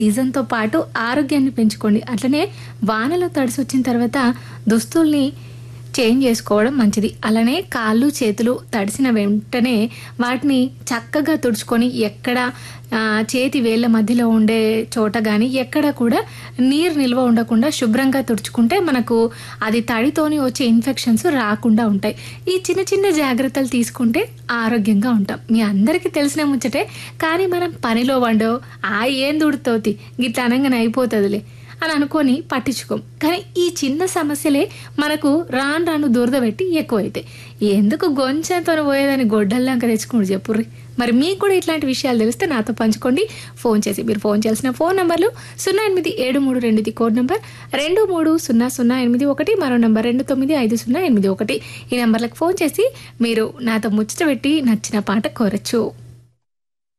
సీజన్తో పాటు ఆరోగ్యాన్ని పెంచుకోండి అట్లనే వానలో తడిసి వచ్చిన తర్వాత దుస్తుల్ని చేంజ్ చేసుకోవడం మంచిది అలానే కాళ్ళు చేతులు తడిసిన వెంటనే వాటిని చక్కగా తుడుచుకొని ఎక్కడ ఆ, చేతి వేళ్ళ మధ్యలో ఉండే చోట కానీ ఎక్కడ కూడా నీరు నిల్వ ఉండకుండా శుభ్రంగా తుడుచుకుంటే మనకు అది తడితోని వచ్చే ఇన్ఫెక్షన్స్ రాకుండా ఉంటాయి ఈ చిన్న చిన్న జాగ్రత్తలు తీసుకుంటే ఆరోగ్యంగా ఉంటాం మీ అందరికీ తెలిసిన ముచ్చటే కానీ మనం పనిలో వండో ఆ ఏం దుడుతోతి గిట్ల అనగానే అయిపోతుందిలే అని అనుకొని పట్టించుకోం కానీ ఈ చిన్న సమస్యలే మనకు రాను రాను దురద పెట్టి ఎక్కువైతాయి ఎందుకు గొంచెంతో పోయేదని గొడ్డల్లాగా తెచ్చుకోండి చెప్పుర్రి మరి మీకు కూడా ఇట్లాంటి విషయాలు తెలిస్తే నాతో పంచుకోండి ఫోన్ చేసి మీరు ఫోన్ చేయాల్సిన ఫోన్ నంబర్లు సున్నా ఎనిమిది ఏడు మూడు రెండుది కోడ్ నంబర్ రెండు మూడు సున్నా సున్నా ఎనిమిది ఒకటి మరో నంబర్ రెండు తొమ్మిది ఐదు సున్నా ఎనిమిది ఒకటి ఈ నంబర్లకు ఫోన్ చేసి మీరు నాతో ముచ్చట పెట్టి నచ్చిన పాట కోరచ్చు